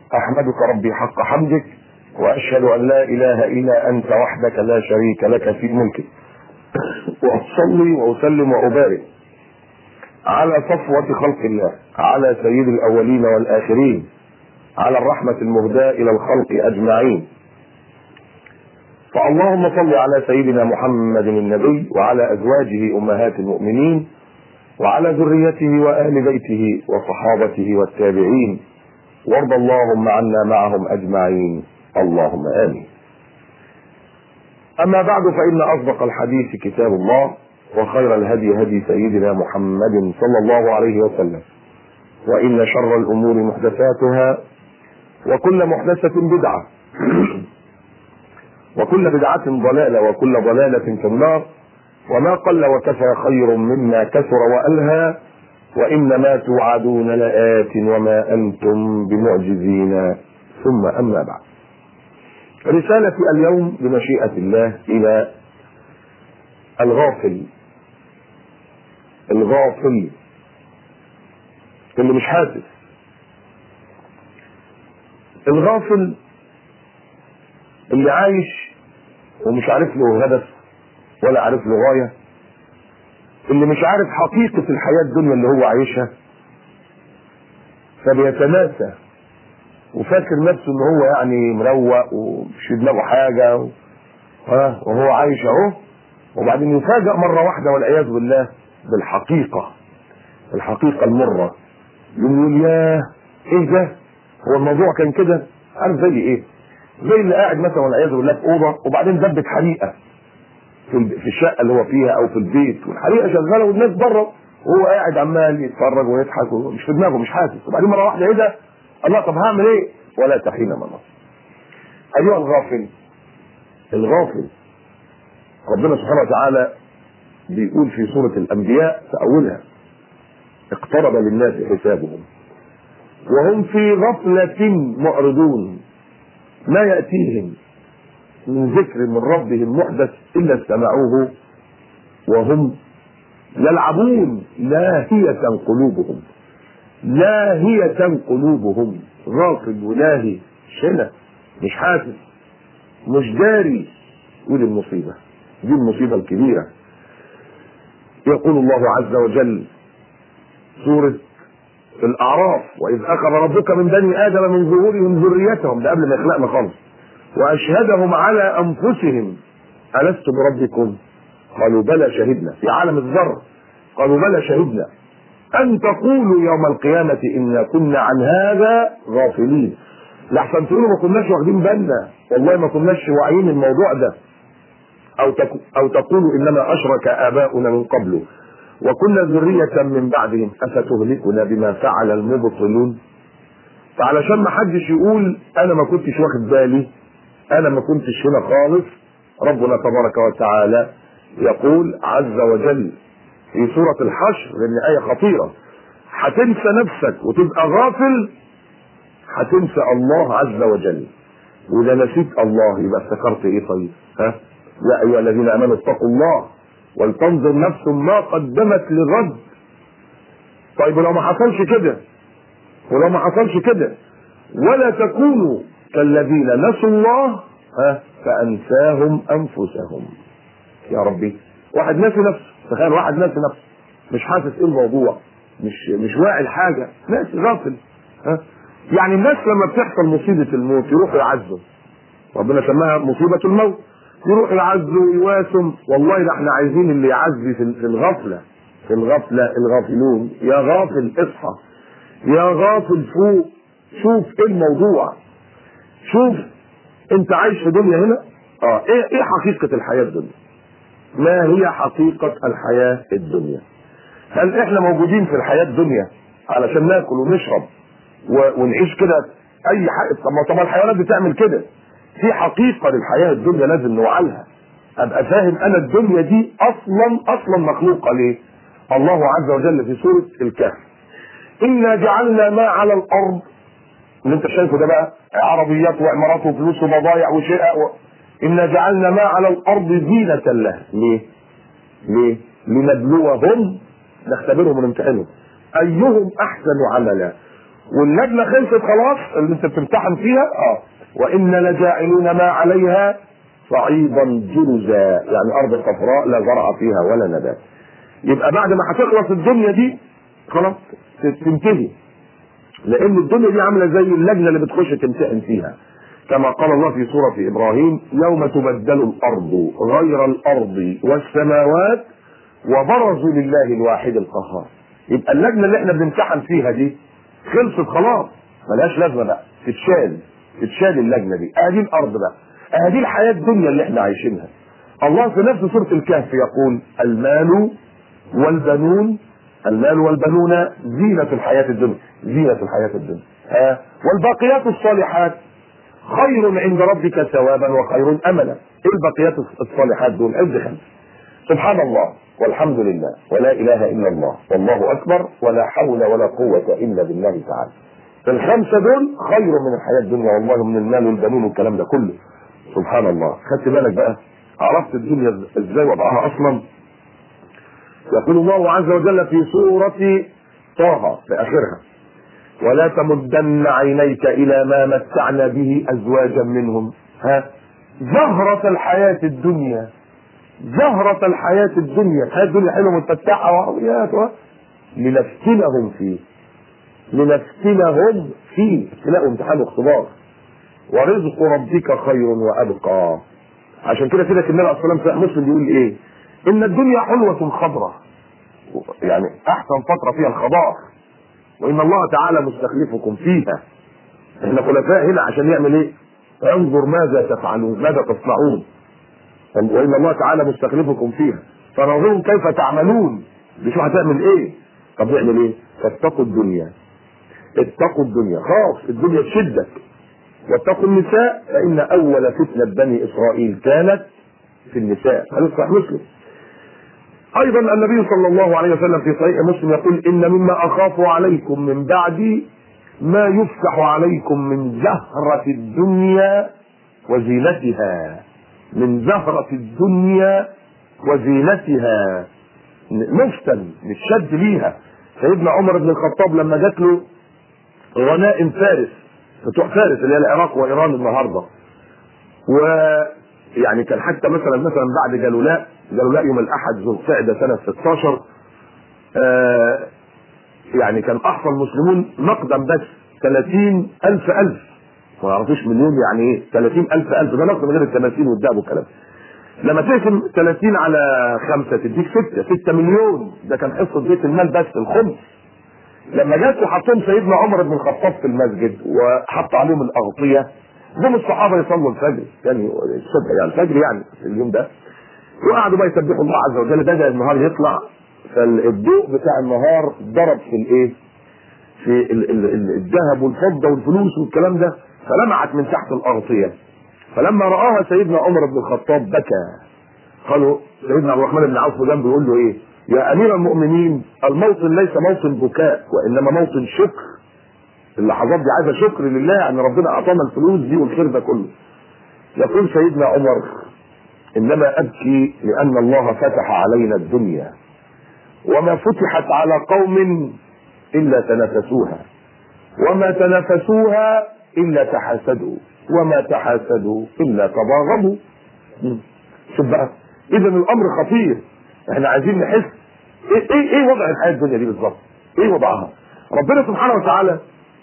احمدك ربي حق حمدك واشهد ان لا اله الا انت وحدك لا شريك لك في ملكك واصلي واسلم وابارك على صفوة خلق الله على سيد الاولين والاخرين على الرحمة المهداة الى الخلق اجمعين فاللهم صل على سيدنا محمد النبي وعلى ازواجه امهات المؤمنين وعلى ذريته وآل بيته وصحابته والتابعين وارض اللهم عنا معهم أجمعين اللهم آمين أما بعد فإن أصدق الحديث كتاب الله وخير الهدي هدي سيدنا محمد صلى الله عليه وسلم وإن شر الأمور محدثاتها وكل محدثة بدعة وكل بدعة ضلالة وكل ضلالة في النار وما قل وكفى خير مما كثر والهى وانما توعدون لآت وما انتم بمعجزين ثم اما بعد رسالة اليوم بمشيئة الله الى الغافل الغافل اللي مش حاسس الغافل اللي عايش ومش عارف له هدف ولا عارف له غايه اللي مش عارف حقيقه الحياه الدنيا اللي هو عايشها فبيتناسى وفاكر نفسه ان هو يعني مروق ومش في دماغه حاجه و... ها وهو عايش اهو وبعدين يفاجأ مرة واحدة والعياذ بالله بالحقيقة الحقيقة المرة يقول ياه ايه ده هو الموضوع كان كده عارف زي ايه زي اللي قاعد مثلا والعياذ بالله في اوضه وبعدين دبت حريقه في في الشقه اللي هو فيها او في البيت والحريقه شغاله والناس بره وهو قاعد عمال يتفرج ويضحك ومش في دماغه مش حاسس وبعدين مره واحده ايه ده؟ الله طب هعمل ايه؟ ولا تحين مناص. ايها الغافل الغافل ربنا سبحانه وتعالى بيقول في سورة الأنبياء في أولها اقترب للناس حسابهم وهم في غفلة معرضون ما يأتيهم من ذكر من ربهم محدث إلا استمعوه وهم يلعبون لاهية قلوبهم لاهية قلوبهم غافل ولاهي شنة مش حاسس مش داري ودي المصيبة دي المصيبة الكبيرة يقول الله عز وجل سورة الأعراف وإذ أخذ ربك من بني آدم من ظهورهم ذريتهم ده قبل ما يخلقنا خالص وأشهدهم على أنفسهم ألست بربكم؟ قالوا بلى شهدنا في عالم الذر قالوا بلى شهدنا أن تقولوا يوم القيامة إنا كنا عن هذا غافلين لحسن تقولوا ما كناش واخدين بالنا والله ما كناش واعيين الموضوع ده أو تك... أو تقولوا إنما أشرك آباؤنا من قبل وكنا ذرية من بعدهم أفتهلكنا بما فعل المبطلون فعلشان ما حدش يقول أنا ما كنتش واخد بالي أنا ما كنتش هنا خالص ربنا تبارك وتعالى يقول عز وجل في سورة الحشر لأن آية خطيرة هتنسى نفسك وتبقى غافل هتنسى الله عز وجل وإذا نسيت الله يبقى افتكرت إيه طيب؟ ها؟ يا أيها الذين آمنوا اتقوا الله ولتنظر نفس ما قدمت لغد طيب ولو ما حصلش كده ولو ما حصلش كده ولا تكونوا كالذين نسوا الله ها فأنساهم أنفسهم يا ربي واحد ناسي نفسه تخيل واحد ناسي نفسه مش حاسس ايه الموضوع مش مش واعي الحاجه ناسي غافل ها يعني الناس لما بتحصل مصيبه الموت يروحوا يعزوا ربنا سماها مصيبه الموت يروحوا يعزوا ويواسم والله ده احنا عايزين اللي يعزي في في الغفله في الغفله الغافلون يا غافل اصحى يا غافل فوق شوف ايه الموضوع شوف انت عايش في دنيا هنا اه ايه ايه حقيقه الحياه الدنيا ما هي حقيقة الحياة الدنيا هل احنا موجودين في الحياة الدنيا علشان ناكل ونشرب و... ونعيش كده اي حاجة طب ما طب الحيوانات بتعمل كده في حقيقة للحياة الدنيا لازم نوعلها ابقى فاهم انا الدنيا دي اصلا اصلا مخلوقة ليه الله عز وجل في سورة الكهف انا جعلنا ما على الارض اللي انت شايفه ده بقى عربيات وعمارات وفلوس وبضايع وشقق و... إنا جعلنا ما على الأرض زينة له ليه؟ ليه؟ لنبلوهم نختبرهم ونمتحنهم أيهم أحسن عملا واللجنه خلصت خلاص اللي انت بتمتحن فيها اه وان لجاعلون ما عليها صعيدا جرزا يعني ارض صفراء لا زرع فيها ولا نبات يبقى بعد ما هتخلص الدنيا دي خلاص تنتهي لان الدنيا دي عامله زي اللجنه اللي بتخش تمتحن فيها كما قال الله في سورة إبراهيم يوم تبدل الأرض غير الأرض والسماوات وبرزوا لله الواحد القهار يبقى اللجنة اللي احنا بنمتحن فيها دي خلصت خلاص ملهاش لازمة بقى تتشال تتشال اللجنة دي ادي الأرض بقى ادي الحياة الدنيا اللي احنا عايشينها الله في نفس سورة الكهف يقول المال والبنون المال والبنون زينة الحياة الدنيا زينة الحياة الدنيا ها والباقيات الصالحات خير عند ربك ثوابا وخير املا ايه البقيات الصالحات دول عد خمس سبحان الله والحمد لله ولا اله الا الله والله اكبر ولا حول ولا قوه الا بالله تعالى الخمسه دول خير من الحياه الدنيا والله من المال والبنون والكلام ده كله سبحان الله خدت بالك بقى عرفت الدنيا ازاي وضعها اصلا يقول الله عز وجل في سوره طه في اخرها ولا تمدن عينيك الى ما متعنا به ازواجا منهم ها زهرة الحياة الدنيا زهرة الحياة الدنيا الحياة الدنيا حلوة متفتحة وعربيات لنفتنهم فيه لنفتنهم فيه ابتلاء امتحان واختبار ورزق ربك خير وابقى عشان كده كده النبي عليه الصلاه والسلام مسلم بيقول ايه؟ ان الدنيا حلوة خضراء يعني احسن فترة فيها الخضار وان الله تعالى مستخلفكم فيها احنا خلفاء هنا عشان يعمل ايه انظر ماذا تفعلون ماذا تصنعون وان الله تعالى مستخلفكم فيها فنظروا كيف تعملون بشوف هتعمل ايه طب نعمل ايه فاتقوا الدنيا اتقوا الدنيا خلاص الدنيا تشدك واتقوا النساء فان اول فتنه بني اسرائيل كانت في النساء هل صحيح مسلم ايضا النبي صلى الله عليه وسلم في صحيح مسلم يقول ان مما اخاف عليكم من بعدي ما يفتح عليكم من زهرة الدنيا وزينتها من زهرة الدنيا وزينتها نفتن نتشد ليها سيدنا عمر بن الخطاب لما جات له غنائم فارس فتوح فارس اللي هي العراق وايران النهارده و يعني كان حتى مثلا مثلا بعد جلولاء جلولاء يوم الاحد ذو القعده سنه 16 آه يعني كان احصى المسلمون نقدا بس 30 الف الف ما يعرفوش مليون يعني ايه 30 الف الف ده نقد من غير التماثيل والدهب والكلام لما تقسم 30 على 5 تديك 6 6 مليون ده كان حصه بيت المال بس الخمس لما جت وحطهم سيدنا عمر بن الخطاب في المسجد وحط عليهم الاغطيه جم الصحابه يصلوا الفجر يعني الصبح يعني الفجر يعني في اليوم ده وقعدوا بقى يسبحوا الله عز وجل بدا النهار يطلع فالضوء بتاع النهار ضرب في الايه؟ في ال ال ال الذهب والفضه والفلوس والكلام ده فلمعت من تحت الاغطيه فلما راها سيدنا عمر بن الخطاب بكى قالوا سيدنا عبد الرحمن بن عوف جنبه بيقول له ايه؟ يا امير المؤمنين الموطن ليس موطن بكاء وانما موطن شكر اللحظات دي عايزه شكر لله ان ربنا اعطانا الفلوس دي والخير ده كله يقول سيدنا عمر انما ابكي لان الله فتح علينا الدنيا وما فتحت على قوم الا تنافسوها وما تنافسوها الا تحاسدوا وما تحاسدوا الا تباغضوا شوف بقى اذا الامر خطير احنا عايزين نحس ايه ايه, إيه وضع الحياه الدنيا دي بالظبط ايه وضعها ربنا سبحانه وتعالى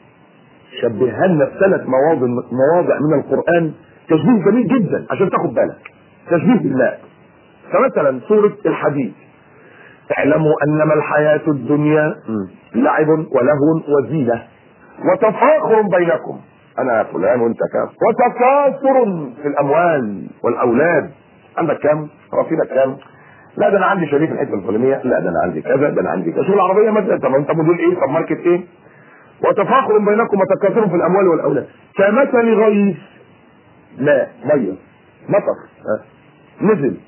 شبهها لنا في ثلاث مواضع مواضع من القران تشبيه جميل جدا عشان تاخد بالك تشبيه بالله فمثلا سوره الحديد اعلموا انما الحياه الدنيا لعب ولهو وزينه وتفاخر بينكم انا فلان وانت كام وتكاثر في الاموال والاولاد عندك كام؟ رصيدك كام؟ لا ده انا عندي شريك الحته الفلانيه لا ده انا عندي كذا ده انا عندي كذا شوف العربيه مثلا طب انت موديل ايه طب ماركت ايه وتفاخر بينكم وتكاثر في الاموال والاولاد كمثل غيث ماء ميه مطر نزل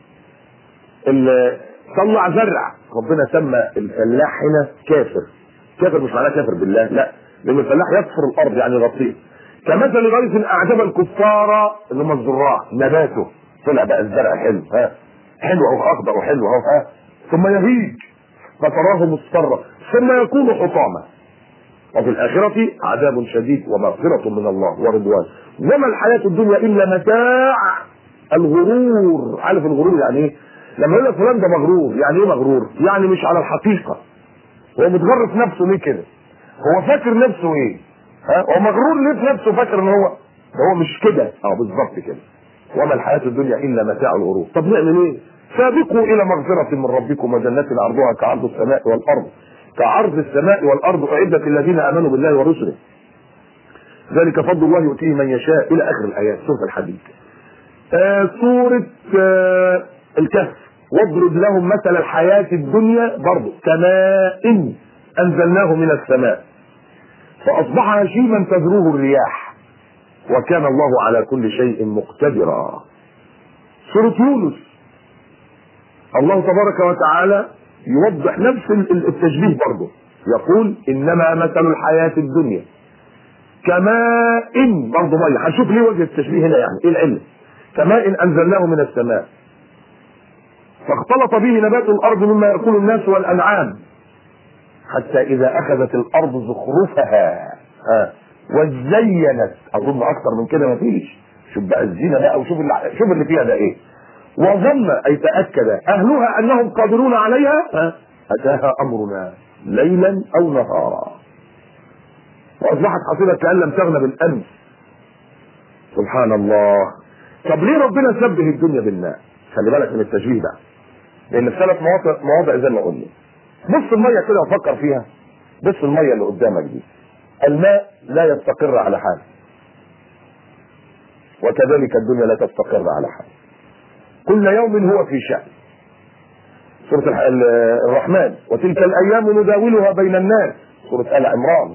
طلع زرع ربنا سمى الفلاح هنا كافر كافر مش معناه كافر بالله لا لان الفلاح يكفر الارض يعني يغطيه كمثل غيث اعجب الكفار اللي هم الزراع نباته طلع بقى الزرع حلو ها حلو اهو اخضر وحلو اهو ها ثم يهيج فتراه مصفرا ثم يكون حطاما وفي الآخرة عذاب شديد ومغفرة من الله ورضوان وما الحياة الدنيا إلا متاع الغرور عارف الغرور يعني ايه لما يقول لك فلان ده مغرور يعني ايه مغرور يعني مش على الحقيقة هو متغر في نفسه ليه كده هو فاكر نفسه ايه ها هو مغرور ليه في نفسه فاكر ان هو ده هو مش كده اه بالظبط كده وما الحياة الدنيا إلا متاع الغرور طب نعمل ايه سابقوا إلى مغفرة من ربكم وجنات عرضها كعرض السماء والأرض كعرض السماء والأرض أعدت للذين آمنوا بالله ورسله ذلك فضل الله يؤتيه من يشاء إلى آخر الآيات سورة الحديد آه سورة آه الكهف واضرب لهم مثل الحياة الدنيا برضه كماء أنزلناه من السماء فأصبح هشيما تذروه الرياح وكان الله على كل شيء مقتدرا سورة يونس الله تبارك وتعالى يوضح نفس التشبيه برضه يقول انما مثل الحياة الدنيا كماء برضه ميه هنشوف ليه وجه التشبيه هنا يعني ايه العلم كماء انزلناه من السماء فاختلط به نبات الارض مما ياكل الناس والانعام حتى اذا اخذت الارض زخرفها ها وزينت اظن اكثر من كده مفيش شوف بقى الزينه بقى وشوف اللي شوف اللي فيها ده ايه وظن اي تاكد اهلها انهم قادرون عليها ها اتاها امرنا ليلا او نهارا واصبحت حصيله كان لم تغنى بالامس سبحان الله طب ليه ربنا شبه الدنيا بالماء خلي بالك من التشبيه ده لان في ثلاث مواضع مواضع زي ما قلنا بص الميه كده وفكر فيها بص الميه اللي قدامك دي الماء لا يستقر على حال وكذلك الدنيا لا تستقر على حال كل يوم هو في شأن سورة الرحمن وتلك الأيام نداولها بين الناس سورة آل عمران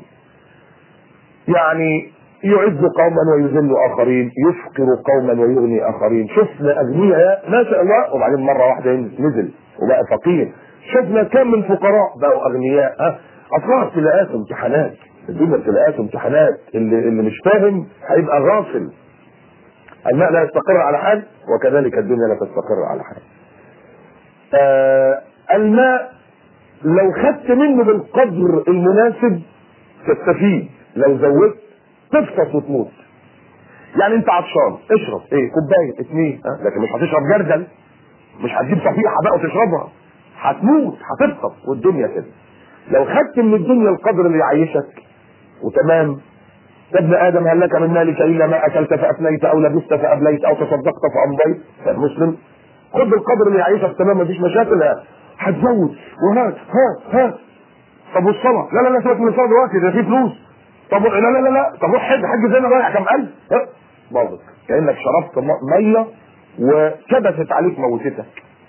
يعني يعز قوما ويذل آخرين يفقر قوما ويغني آخرين شفنا أغنياء ما شاء الله وبعدين مرة واحدة نزل وبقى فقير شفنا كم من فقراء بقوا أغنياء ها أصلها ابتلاءات وامتحانات الدنيا ابتلاءات وامتحانات اللي, اللي مش فاهم هيبقى غافل الماء لا يستقر على حال وكذلك الدنيا لا تستقر على حال آه الماء لو خدت منه بالقدر المناسب تستفيد لو زودت تفطس وتموت يعني انت عطشان اشرب ايه كوبايه اتنين أه؟ لكن مش هتشرب جردل مش هتجيب صفيحه بقى وتشربها هتموت هتفطس والدنيا كده لو خدت من الدنيا القدر اللي يعيشك وتمام يا ابن ادم هل لك من مالك الا ما اكلت فافنيت او لبست فابليت او تصدقت فامضيت مسلم خد القدر اللي يعيشك تمام مفيش مشاكل هتزود وهات هات هات طب والصلاه لا لا لا سيبك من الصلاه دلوقتي ده في فلوس طب لا لا لا لا طب روح حج حج زي ما رايح كام الف باظت كانك شربت ميه وكبست عليك موتتك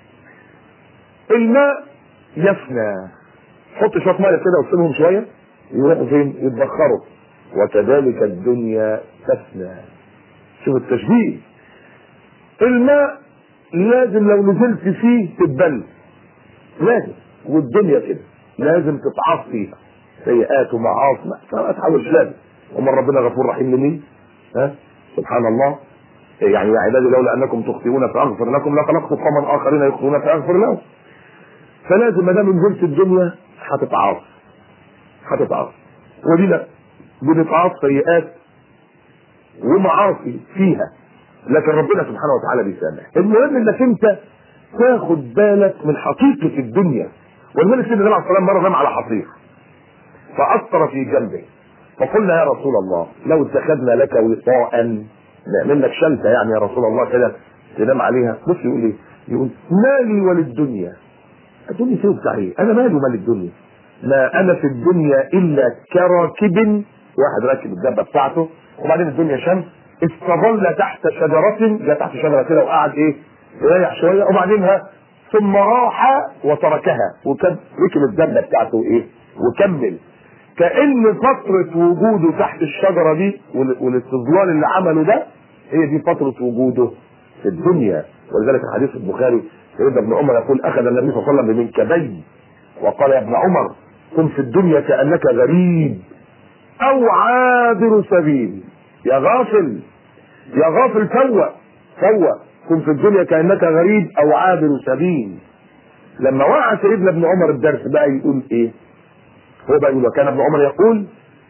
الماء يفنى حط شويه ميه كده وسيبهم شويه يروحوا فين يتبخروا وكذلك الدنيا تفنى شوف التشبيه الماء لازم لو نزلت فيه تتبل لازم والدنيا كده لازم تتعاص فيها سيئات ومعاصي ما تحاولش لازم امال ربنا غفور رحيم لمين؟ ها سبحان الله يعني يا عبادي لولا انكم تخطئون فاغفر لكم لخلقت قوما اخرين يخطئون فاغفر لهم فلازم ما دام نزلت الدنيا هتتعاص هتتعاص ودينا بنتعاص سيئات ومعاصي فيها لكن ربنا سبحانه وتعالى بيسامح المهم انك انت تاخد بالك من حقيقه الدنيا والنبي سيدنا النبي عليه الصلاه مره نام على حصير فاثر في جنبه فقلنا يا رسول الله لو اتخذنا لك وطاء نعمل لك شلته يعني يا رسول الله كده تنام عليها بص يقول ايه؟ يقول مالي وللدنيا الدنيا فيه بتاع ايه؟ انا مالي ومال الدنيا ما انا في الدنيا الا كراكب واحد راكب الدبه بتاعته وبعدين الدنيا شمس استظل تحت شجرة جاء تحت شجرة كده وقعد ايه يريح شوية وبعدين ها ثم راح وتركها وكان ركب الدبة بتاعته ايه وكمل كأن فترة وجوده تحت الشجرة دي والاستظلال اللي عمله ده هي دي فترة وجوده في الدنيا ولذلك الحديث البخاري سيدنا ابن عمر يقول اخذ النبي صلى الله عليه وسلم بمنكبيه وقال يا ابن عمر كن في الدنيا كأنك غريب او عابر سبيل يا غافل يا غافل فوق فوق كن في الدنيا كأنك غريب او عابر سبيل لما وقع سيدنا ابن عمر الدرس بقى يقول ايه هو بقى يقول وكان ابن عمر يقول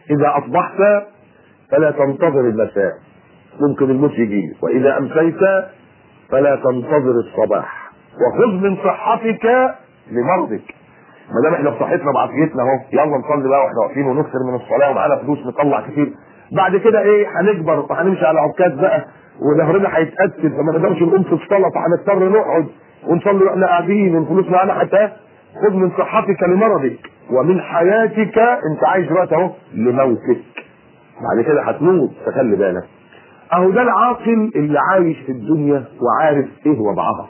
اذا اصبحت فلا تنتظر المساء ممكن الموت يجي واذا امسيت فلا تنتظر الصباح وخذ من صحتك لمرضك ما دام احنا بصحتنا بعافيتنا اهو يلا نصلي بقى واحنا واقفين ونكثر من الصلاه ومعانا فلوس نطلع كتير بعد كده ايه هنكبر وهنمشي على عكاز بقى وظهرنا هيتاكد فما نقدرش نقوم في الصلاه فهنضطر نقعد ونصلي واحنا قاعدين والفلوس معانا حتى خذ من صحتك لمرضك ومن حياتك انت عايش دلوقتي اهو لموتك بعد كده هتموت فخلي بالك اهو ده العاقل اللي عايش في الدنيا وعارف ايه وضعها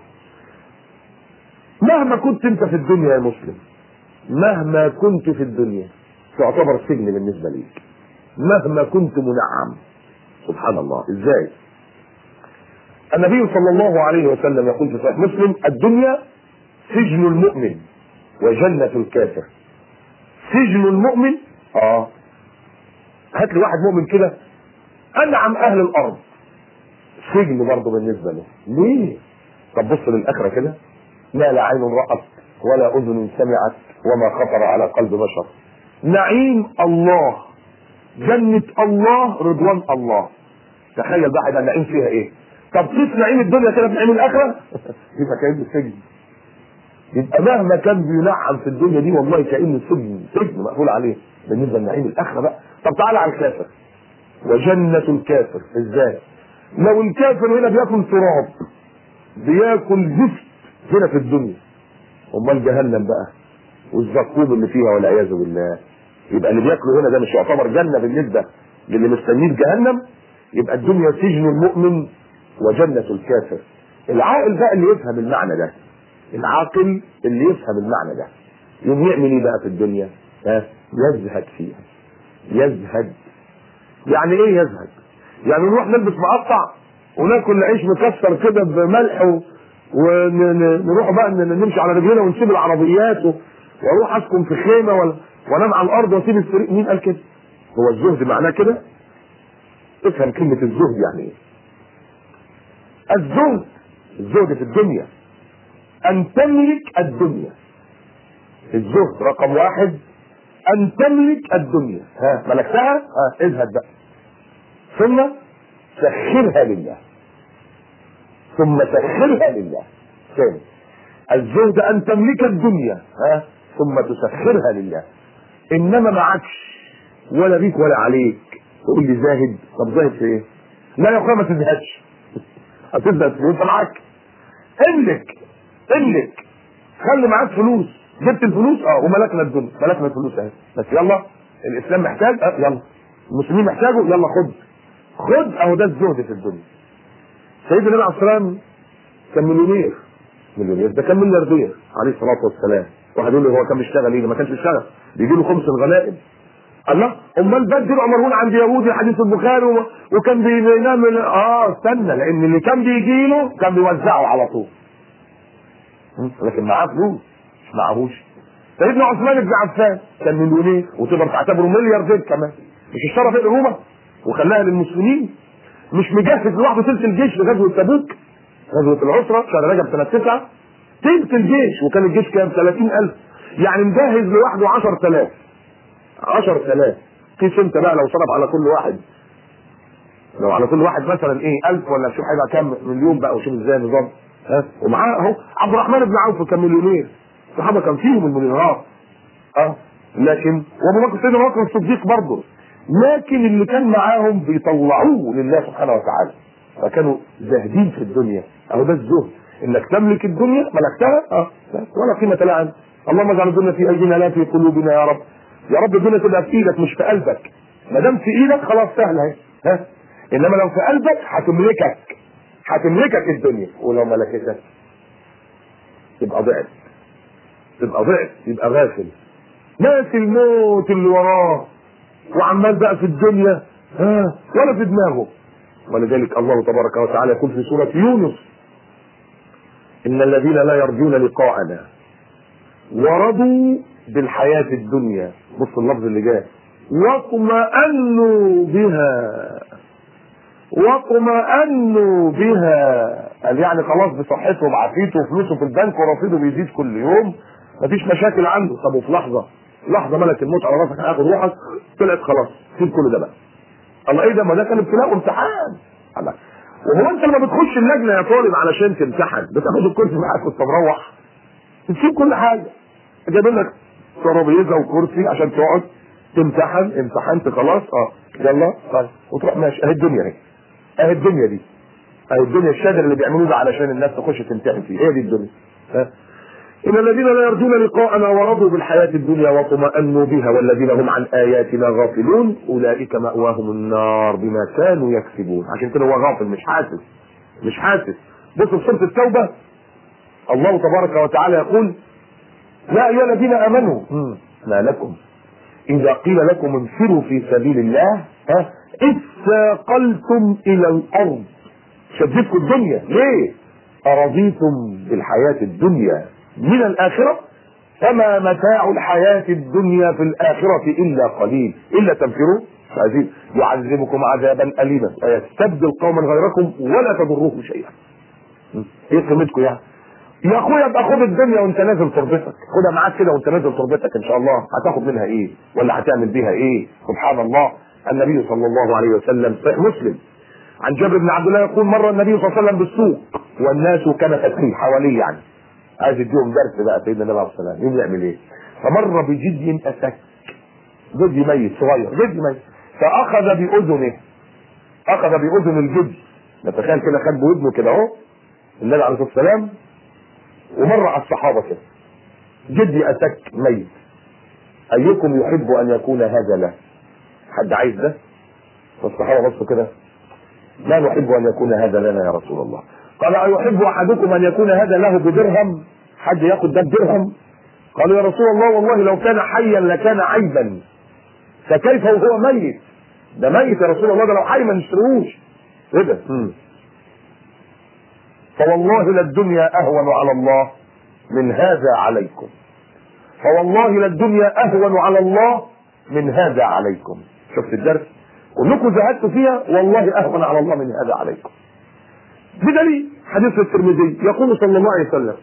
مهما كنت انت في الدنيا يا مسلم مهما كنت في الدنيا تعتبر سجن بالنسبه ليك مهما كنت منعم سبحان الله ازاي النبي صلى الله عليه وسلم يقول في صحيح مسلم الدنيا سجن المؤمن وجنة الكافر سجن المؤمن اه هات لي واحد مؤمن كده انعم اهل الارض سجن برضه بالنسبه له ليه طب بص للاخره كده ما لا عين رأت ولا اذن سمعت وما خطر على قلب بشر نعيم الله جنة الله رضوان الله تخيل بقى يبقى النعيم فيها ايه طب قيس نعيم الدنيا كده بنعيم الاخره يبقى كانه سجن يبقى مهما كان بينعم في الدنيا دي والله كانه سجن سجن مقفول عليه بالنسبه لنعيم الاخره بقى طب تعالى على الكافر وجنة الكافر ازاي لو الكافر هنا بياكل تراب بياكل زفت هنا في الدنيا امال جهنم بقى والزقوم اللي فيها والعياذ بالله يبقى اللي بياكله هنا ده مش يعتبر جنه بالنسبه للي مستنيه في جهنم يبقى الدنيا سجن المؤمن وجنة الكافر العاقل بقى اللي يفهم المعنى ده العاقل اللي يفهم المعنى ده يقوم يعمل ايه بقى في الدنيا ها يزهد فيها يزهد يعني ايه يزهد يعني نروح نلبس مقطع وناكل عيش مكسر كده بملح ونروح بقى نمشي على رجلنا ونسيب العربيات و... واروح اسكن في خيمه ولا وانام على الارض واسيب السرير مين قال كده؟ هو الزهد معناه كده؟ افهم كلمه الزهد يعني ايه؟ الزهد الزهد في الدنيا ان تملك الدنيا الزهد رقم واحد ان تملك الدنيا ها ملكتها ها اذهب بقى ثم سخرها لله ثم سخرها لله ثاني الزهد ان تملك الدنيا ها ثم تسخرها لله انما معكش ولا بيك ولا عليك تقول لي زاهد طب زاهد في ايه؟ لا يا اخويا ما تزهدش هتزهد في وانت معاك املك املك خلي معاك فلوس جبت الفلوس اه وملكنا الدنيا ملكنا الفلوس اهي بس يلا الاسلام محتاج اه يلا المسلمين محتاجوا يلا خد خد اهو ده الزهد في الدنيا سيدنا النبي عليه الصلاه والسلام كان مليونير مليونير ده كان ملياردير عليه الصلاه والسلام واحد يقول لي هو كان بيشتغل ايه ده ما كانش بيشتغل بيجي له خمس الغنائم الله امال بدر مرهون عند يهودي حديث البخاري و... وكان بينام اه استنى لان اللي كان بيجي له كان بيوزعه على طول لكن معاه فلوس مش معهوش سيدنا عثمان بن عفان كان مليونير وتقدر تعتبره ملياردير كمان مش اشترى في الرومه وخلاها للمسلمين مش مجهز لوحده ثلث الجيش لغزوه تبوك غزوه العسره شهر رجب سنه تسعه ثلث الجيش وكان الجيش كام 30000 يعني مجهز لوحده 10000 10000 قيس انت بقى لو صرف على كل واحد لو على كل واحد مثلا ايه 1000 ولا شوف هيبقى كام مليون بقى وشوف ازاي النظام ها ومعاه اهو عبد الرحمن بن عوف كان مليونير الصحابه كان فيهم المليونيرات اه لكن وابو بكر سيدنا ابو بكر الصديق برضه لكن اللي كان معاهم بيطلعوه لله سبحانه وتعالى فكانوا زاهدين في الدنيا اهو ده الزهد انك تملك الدنيا ملكتها اه ولا قيمه لها عندك اللهم اجعل الدنيا في ايدينا لا في قلوبنا يا رب يا رب الدنيا تبقى في ايدك مش في قلبك ما دام في ايدك خلاص سهله اهي ها انما لو في قلبك هتملكك هتملكك الدنيا ولو ملكتك تبقى ضعف تبقى ضعف يبقى غافل ناسي الموت اللي وراه وعمال بقى في الدنيا ها ولا في دماغه ولذلك الله تبارك وتعالى يقول في سورة يونس إن الذين لا يرجون لقاءنا ورضوا بالحياة الدنيا بص اللفظ اللي جاي واطمأنوا بها واطمأنوا بها قال يعني خلاص بصحته وبعافيته وفلوسه في البنك ورصيده بيزيد كل يوم مفيش مشاكل عنده طب وفي لحظة لحظه ملك الموت على راسك هياخد روحك طلعت خلاص سيب كل ده بقى الله ايه ده ما ده كان ابتلاء وامتحان الله وهو انت لما بتخش اللجنه يا طالب علشان تمتحن بتاخد الكرسي معاك وانت مروح بتسيب كل حاجه جايب لك ترابيزه وكرسي عشان تقعد تمتحن امتحنت خلاص اه يلا طيب وتروح ماشي اهي الدنيا اهي اهي الدنيا دي اهي الدنيا الشادر اللي بيعملوه ده علشان الناس تخش تمتحن فيه هي دي الدنيا ها إن الذين لا يرجون لقاءنا ورضوا بالحياة الدنيا واطمأنوا بها والذين هم عن آياتنا غافلون أولئك مأواهم النار بما كانوا يكسبون عشان كده هو غافل مش حاسس مش حاسس بص في سورة التوبة الله تبارك وتعالى يقول يا أيها الذين آمنوا ما لكم إذا قيل لكم انفروا في سبيل الله ها إذ ثاقلتم إلى الأرض شدتكم الدنيا ليه؟ أرضيتم بالحياة الدنيا من الآخرة فما متاع الحياة الدنيا في الآخرة إلا قليل إلا تنفروا فأزيد يعذبكم عذابا أليما ويستبدل قوما غيركم ولا تضروه شيئا ايه قيمتكم يعني يا اخويا ابقى خد الدنيا وانت نازل تربتك خدها معاك كده وانت نازل تربتك ان شاء الله هتاخد منها ايه ولا هتعمل بيها ايه سبحان الله النبي صلى الله عليه وسلم صحيح مسلم عن جابر بن عبد الله يقول مر النبي صلى الله عليه وسلم بالسوق والناس كنفتين حواليه يعني عايز يديهم درس بقى سيدنا النبي عليه الصلاه والسلام يوم يعمل ايه؟ فمر بجدي اسك جدي ميت صغير جدي ميت فاخذ باذنه اخذ باذن الجد نتخيل كده خد بودنه كده اهو النبي عليه الصلاه والسلام ومر على الصحابه كده جدي اسك ميت ايكم يحب ان يكون هذا له حد عايز ده فالصحابه بصوا كده لا نحب ان يكون هذا لنا يا رسول الله قال أيحب أحدكم أن يكون هذا له بدرهم حد ياخد ده بدرهم قالوا يا رسول الله والله لو كان حيا لكان عيبا فكيف وهو ميت ده ميت يا رسول الله ده لو حي ما نشتروش ايه ده فوالله للدنيا اهون على الله من هذا عليكم فوالله للدنيا اهون على الله من هذا عليكم شفت الدرس كلكم زهدتوا فيها والله اهون على الله من هذا عليكم بدليل حديث الترمذي يقول صلى الله عليه وسلم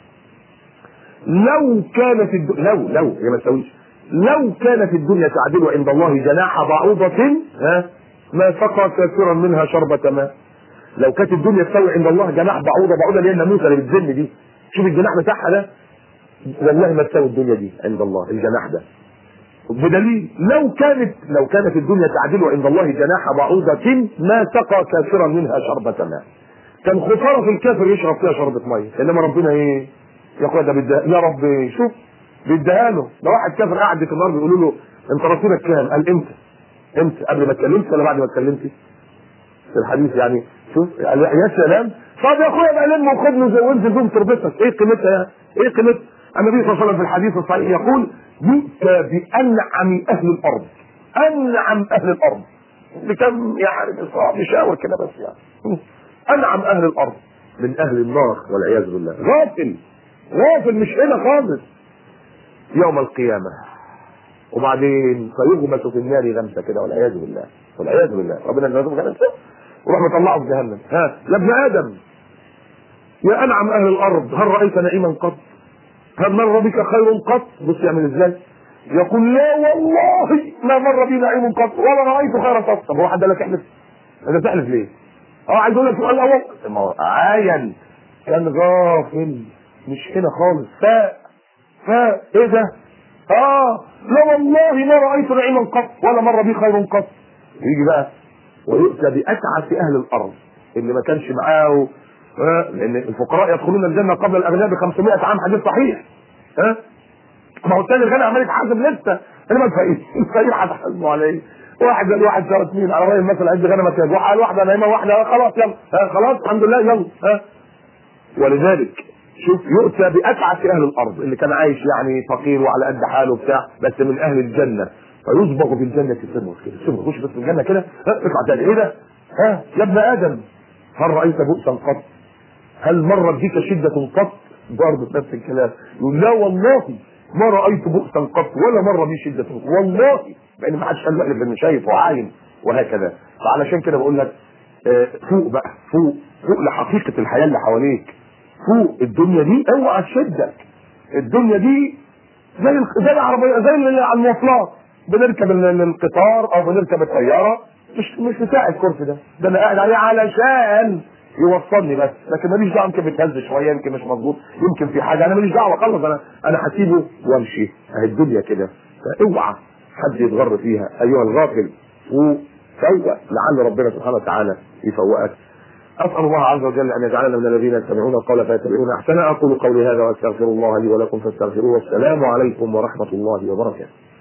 لو كانت الد... لو لو هي ما تسويش لو كانت الدنيا تعدل عند الله جناح بعوضة ها ما سقى كثيرا منها شربة ماء لو كانت الدنيا تساوي عند الله جناح بعوضة بعوضة اللي هي الناموسة اللي بتزن دي شوف الجناح بتاعها ده والله ما تساوي الدنيا دي عند الله الجناح ده بدليل لو كانت لو كانت الدنيا تعدل عند الله جناح بعوضة ما سقى كافرا منها شربة ماء كان خساره في الكافر يشرب فيها شربة ميه انما ربنا ايه يقول ده بده يا رب شوف بيديها له ده واحد كافر قاعد في النار بيقولوا له انت رسولك كام قال امتى امتى قبل ما اتكلمت ولا بعد ما اتكلمت في الحديث يعني شوف قال يا سلام طب يا اخويا بقى لم وخدني وانزل بهم تربتك ايه قيمتها يا ايه قيمتها النبي صلى الله عليه وسلم في الحديث الصحيح يقول يؤتى بانعم اهل الارض انعم اهل الارض بكم يعني صعب يشاور كده بس يعني انعم اهل الارض من اهل النار والعياذ بالله غافل غافل مش هنا خالص يوم القيامه وبعدين فيغمس في النار غمسه كده والعياذ بالله والعياذ بالله ربنا يغمسه في غمسه وراح مطلعه في جهنم ها يا ابن ادم يا انعم اهل الارض هل رايت نعيما قط هل مر بك خير قط بص يعمل ازاي يقول لا والله ما مر بي نعيم قط ولا رايت خيرا قط طب هو حد قال لك احلف انت تحلف ليه اه عايز اقول لك سؤال اول ما هو عاين كان غافل مش هنا خالص فاء فاء ايه ده اه لا والله ما رايت نعيما قط ولا مر بي خير قط يجي بقى ويؤتى باتعس اهل الارض اللي ما كانش معاه آه، لان الفقراء يدخلون الجنه قبل الاغنياء ب 500 عام حديث صحيح ها ما هو الثاني الغني عمال يتحاسب لسه انما الفقير الفقير هتحاسبه على ايه؟ واحد زائد واحد صار اثنين على راي المثل عد غنمه كده واحد واحده نايمه واحده خلاص يلا ها خلاص الحمد لله يلا ها ولذلك شوف يؤتى باتعس اهل الارض اللي كان عايش يعني فقير وعلى قد حاله بتاع بس من اهل الجنه فيصبغ بالجنه سمر كده سمر خش بس في الجنه كده ها اطلع تاني ايه ده؟ ها يا ابن ادم هل رايت بؤسا قط؟ هل مرت بك شده قط؟ برضه نفس الكلام يقول لا والله ما رايت بؤسا قط ولا مر بي شده قط والله لان ما حدش قال له غير شايف وعاين وهكذا فعلشان كده بقول لك آه، فوق بقى فوق فوق لحقيقه الحياه اللي حواليك فوق الدنيا دي اوعى تشدك الدنيا دي زي ال- زي العربيه زي ال- على المواصلات بنركب ال- ال- القطار او بنركب الطياره مش مش بتاع الكرسي ده ده انا قاعد عليه علشان يوصلني بس لكن ماليش دعوه يمكن بتهز شويه يمكن مش مظبوط يمكن في حاجه انا ماليش دعوه خلص انا انا هسيبه وامشي اهي الدنيا كده فاوعى حد يتغر فيها ايها الغافل وفوق لعل ربنا سبحانه وتعالى يفوقك اسال الله عز وجل ان يجعلنا من الذين يستمعون القول فيتبعون احسنه اقول قولي هذا واستغفر الله لي ولكم فاستغفروه والسلام عليكم ورحمه الله وبركاته